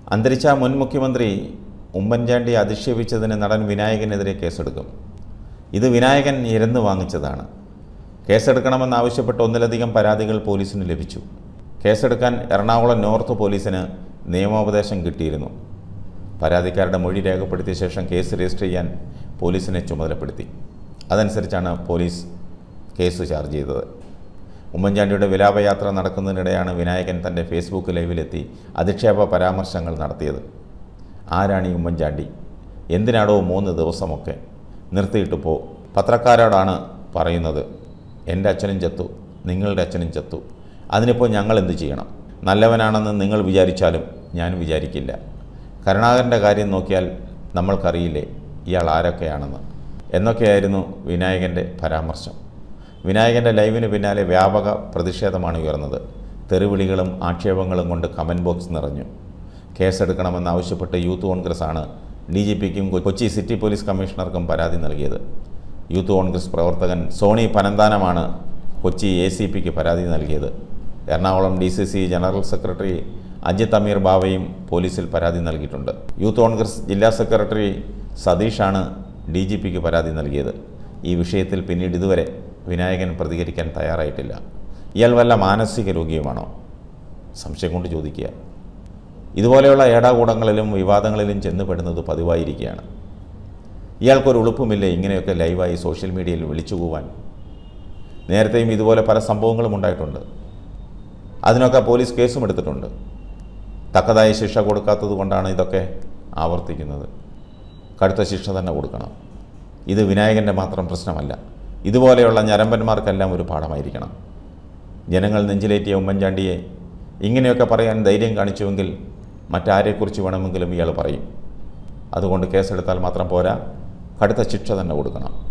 അന്തരിച്ച മുൻ മുഖ്യമന്ത്രി ഉമ്മൻചാണ്ടി അധിക്ഷേപിച്ചതിന് നടൻ വിനായകനെതിരെ കേസെടുക്കും ഇത് വിനായകൻ ഇരന്ന് വാങ്ങിച്ചതാണ് കേസെടുക്കണമെന്നാവശ്യപ്പെട്ട് ഒന്നിലധികം പരാതികൾ പോലീസിന് ലഭിച്ചു കേസെടുക്കാൻ എറണാകുളം നോർത്ത് പോലീസിന് നിയമോപദേശം കിട്ടിയിരുന്നു പരാതിക്കാരുടെ മൊഴി രേഖപ്പെടുത്തിയ ശേഷം കേസ് രജിസ്റ്റർ ചെയ്യാൻ പോലീസിനെ ചുമതലപ്പെടുത്തി അതനുസരിച്ചാണ് പോലീസ് കേസ് ചാർജ് ചെയ്തത് ഉമ്മൻചാണ്ടിയുടെ വിലാപയാത്ര നടക്കുന്നതിനിടെയാണ് വിനായകൻ തൻ്റെ ഫേസ്ബുക്ക് ലൈവിലെത്തി അധിക്ഷേപ പരാമർശങ്ങൾ നടത്തിയത് ആരാണ് ഈ ഉമ്മൻചാണ്ടി എന്തിനാടോ മൂന്ന് ദിവസമൊക്കെ നിർത്തിയിട്ട് പോ പത്രക്കാരോടാണ് പറയുന്നത് എൻ്റെ അച്ഛനും ചത്തു നിങ്ങളുടെ അച്ഛനും ചത്തു അതിനിപ്പോൾ ഞങ്ങൾ എന്ത് ചെയ്യണം നല്ലവനാണെന്ന് നിങ്ങൾ വിചാരിച്ചാലും ഞാൻ വിചാരിക്കില്ല കരുണാകരൻ്റെ കാര്യം നോക്കിയാൽ നമ്മൾക്കറിയില്ലേ ഇയാൾ ആരൊക്കെയാണെന്ന് എന്നൊക്കെയായിരുന്നു വിനായകൻ്റെ പരാമർശം വിനായകൻ്റെ ലൈവിന് പിന്നാലെ വ്യാപക പ്രതിഷേധമാണ് ഉയർന്നത് തെറിവിളികളും ആക്ഷേപങ്ങളും കൊണ്ട് കമൻറ്റ് ബോക്സ് നിറഞ്ഞു കേസെടുക്കണമെന്നാവശ്യപ്പെട്ട് യൂത്ത് കോൺഗ്രസ് ആണ് ഡി ജി പിക്കും കൊച്ചി സിറ്റി പോലീസ് കമ്മീഷണർക്കും പരാതി നൽകിയത് യൂത്ത് കോൺഗ്രസ് പ്രവർത്തകൻ സോണി പനന്താനമാണ് കൊച്ചി എ സി പിക്ക് പരാതി നൽകിയത് Ernakulam D C C general secretary Ajith Ameer ബാവയും പോലീസിൽ പരാതി നൽകിയിട്ടുണ്ട് യൂത്ത് കോൺഗ്രസ് ജില്ലാ സെക്രട്ടറി സതീഷാണ് ഡി ജി പിക്ക് പരാതി നൽകിയത് ഈ വിഷയത്തിൽ പിന്നീട് ഇതുവരെ വിനായകൻ പ്രതികരിക്കാൻ തയ്യാറായിട്ടില്ല ഇയാൾ വല്ല മാനസിക രോഗിയുമാണോ സംശയം കൊണ്ട് ചോദിക്കുക ഇതുപോലെയുള്ള ഏടാകൂടങ്ങളിലും വിവാദങ്ങളിലും ചെന്നുപെടുന്നത് പതിവായിരിക്കുകയാണ് ഇയാൾക്കൊരു ഉളുപ്പുമില്ല ഇങ്ങനെയൊക്കെ ലൈവായി സോഷ്യൽ മീഡിയയിൽ വിളിച്ചു പോവാൻ നേരത്തെയും ഇതുപോലെ പല സംഭവങ്ങളും ഉണ്ടായിട്ടുണ്ട് അതിനൊക്കെ പോലീസ് കേസും എടുത്തിട്ടുണ്ട് തക്കതായ ശിക്ഷ കൊടുക്കാത്തത് കൊണ്ടാണ് ഇതൊക്കെ ആവർത്തിക്കുന്നത് കടുത്ത ശിക്ഷ തന്നെ കൊടുക്കണം ഇത് വിനായകൻ്റെ മാത്രം പ്രശ്നമല്ല ഇതുപോലെയുള്ള ഞരമ്പന്മാർക്കെല്ലാം ഒരു പാഠമായിരിക്കണം ജനങ്ങൾ നെഞ്ചിലേറ്റിയ ഉമ്മൻചാണ്ടിയെ ഇങ്ങനെയൊക്കെ പറയാൻ ധൈര്യം കാണിച്ചുവെങ്കിൽ മറ്റാരെക്കുറിച്ച് വേണമെങ്കിലും ഇയാൾ പറയും അതുകൊണ്ട് കേസെടുത്താൽ മാത്രം പോരാ കടുത്ത ശിക്ഷ തന്നെ കൊടുക്കണം